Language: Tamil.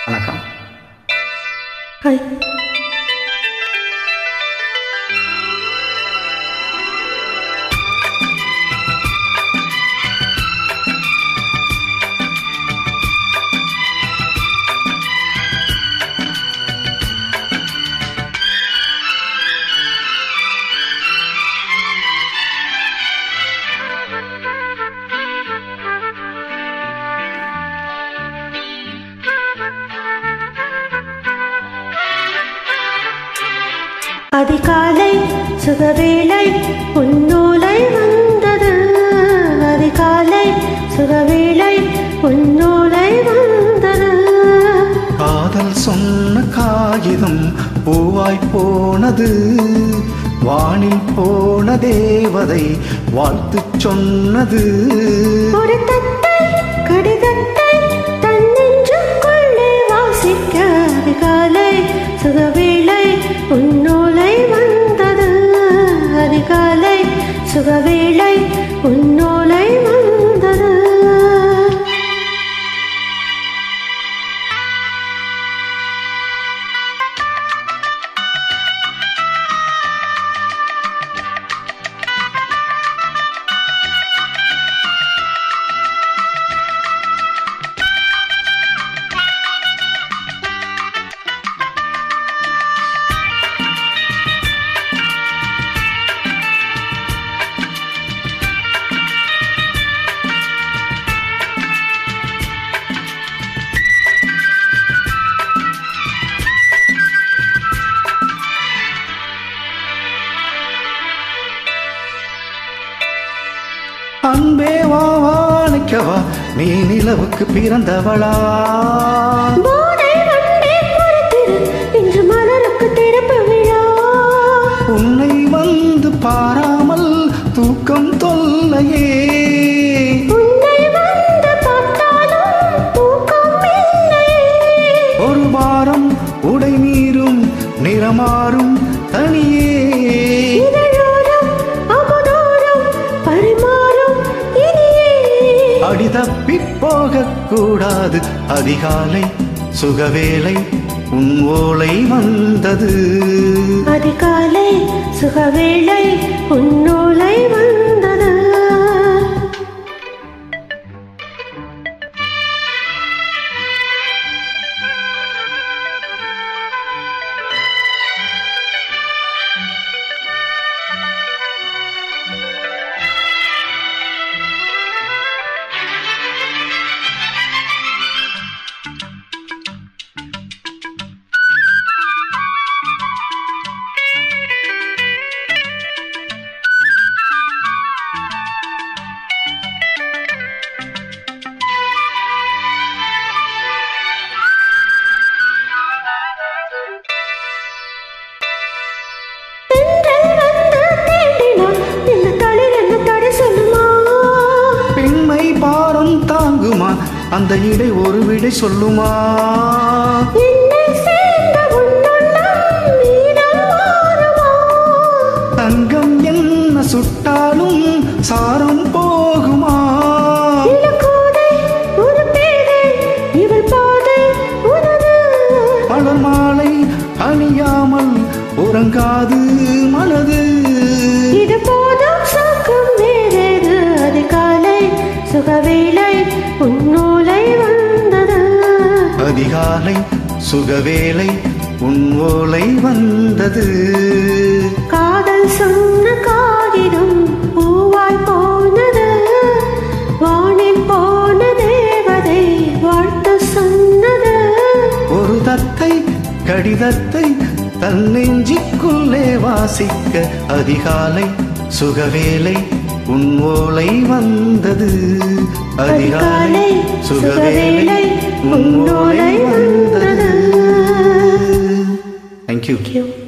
வணக்கம் ஹாய் அதிகாலை சுகவேளை உன்னோலை வந்தது அதிகாலை சுகவேளை உன்னோலை வந்தது காதல் சொன்ன காகிதம் பூவாய் போனது வானில் போன தேவதை வாழ்த்து சொன்னது ஒரு தத்தை கடிதத்தை தன்னெஞ்சுக்குள்ளே வாசிக்க அதிகாலை சுகவேளை உன்னோலை வந்தது அதிகாலை சுகவேளை உன்னோலை வந்தது அன்பே வா வாணிக்கவா நீ நிலவுக்கு பிறந்தவளா போதை வண்டே பொறுத்திரு, இன்று மலருக்கு திறப்பு விழா உன்னை வந்து பாராமல் தூக்கம் தொல்லையே உன்னை வந்து பார்த்தாலும் தூக்கம் இல்லையே. ஒரு வாரம் உடை நீரும் நிறமாறும் தனியே இதழோரம் அமுதோரம் பரிமாறும் இனியே. அடி தப்பி போகக் கூடாது அதிகாலை சுகவேளை உன் ஓலை வந்தது அதிகாலை சுகவேளை உன்னோலை வந்தது தென்றல் வந்து தேடினான் இந்த தளிர் என்ன தடை சொல்லுமா பெண்மை பாரம் தாங்குமா அந்த இடை ஒரு விடை சொல்லுமா என்னை சேர்ந்த உன்னுள்ளம் நீதான் மாறுமா தங்கம் என்ன சுட்டாலும் சாரம் போகுமா இளங்கோதை ஒரு பேதை இவள் பாதை உனது மலர் மாலை அணியாமல் உறங்காது மனது இது போதும் சாக்கும் வேறேது அதிகாலை சுகவேளை உன்னோலை வந்தது அதிகாலை சுகவேளை உன் ஓலை வந்தது காதல் சொன்ன காகிதம் பூவாய் போனது வானில் போன தேவதை வாழ்த்து சொன்னது ஒரு தத்தை கடிதத்தை தன் நெஞ்சிக்குள்ளே வாசிக்க அதிகாலை சுகவேளை உன் ஓலை வந்தது அதிகாலை சுகவேளை உன் ஓலை வந்தது தேங்க்யூ Thank you.